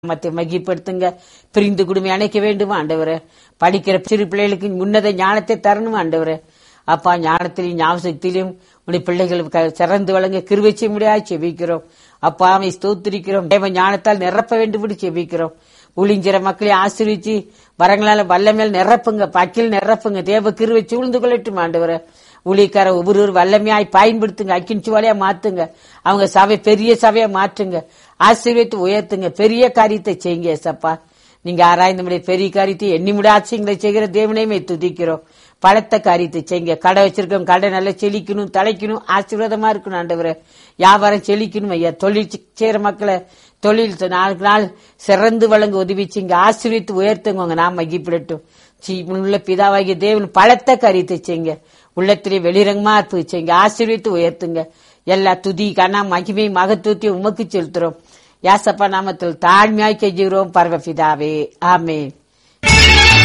மத்தை மகிப்படுத்துங்க பிரிந்து குடும்பம் அணைக்க வேண்டும் ஆண்டவரே படிக்கிற சிறு பிள்ளைகளுக்கு உன்னத ஞானத்தை தரணும் ஆண்டவரே அப்பா ஞானத்திலையும் ஞாபகத்திலையும் உடைய பிள்ளைகளுக்கு சிறந்து வழங்க கிருவை செய்ய முடியாது செபிக்கிறோம் அப்பா அவை ஸ்தோத்திரிக்கிறோம் தேவ ஞானத்தால் நிரப்ப வேண்டும் செபிக்கிறோம் உளிஞ்சிற மக்களை ஆசிரிச்சு வரங்களால வல்லமேல் நிரப்புங்க பக்கில் நிரப்புங்க தேவ கிருவை சூழ்ந்து கொள்ளட்டும் ஆண்டவரே ஊழியக்கார ஒவ்வொரு வல்லமையாய் பயன்படுத்துங்க அக்கின் சுவாலையா மாத்துங்க அவங்க சபை பெரிய சபையா மாற்றுங்க ஆசீர்வதித்து உயர்த்துங்க பெரிய காரியத்தை செய்யுங்க ஏசப்பா நீங்க ஆராய்ந்த முடிய பெரிய காரியத்தை எண்ணி முடிய ஆட்சியங்களை செய்கிற தேவனையுமே துதிக்கிறோம் பலத்த காரியத்தை செய்யுங்க கடை வச்சிருக்கோம் கடை நல்லா செழிக்கணும் தலைக்கணும் ஆசீர்வாதமா இருக்கணும் ஆண்டவரே வியாபாரம் செழிக்கணும் ஐயா தொழில் செய்யற மக்களை தொழில் நாளுக்கு நாள் சிறந்து வழங்க உதவி செய்யுங்க ஆசீர்வித்து உயர்த்துங்க உங்க நாம் மகிப்பிடட்டும் உள்ள பிதாவாகிய தேவன் பலத்த காரியத்தை செய்யுங்க உள்ளத்திலே வெளிரங்கமா இருப்பு செய்யுங்க ஆசீர்வித்து உயர்த்துங்க எல்லா துதி கனா மகிமை மகத்துவத்தையும் உமக்கு செலுத்துறோம் யாசப்பா நாமத்தில் தாழ்மையாய் கெஞ்சுகிறோம் பரவ பிதாவே ஆமே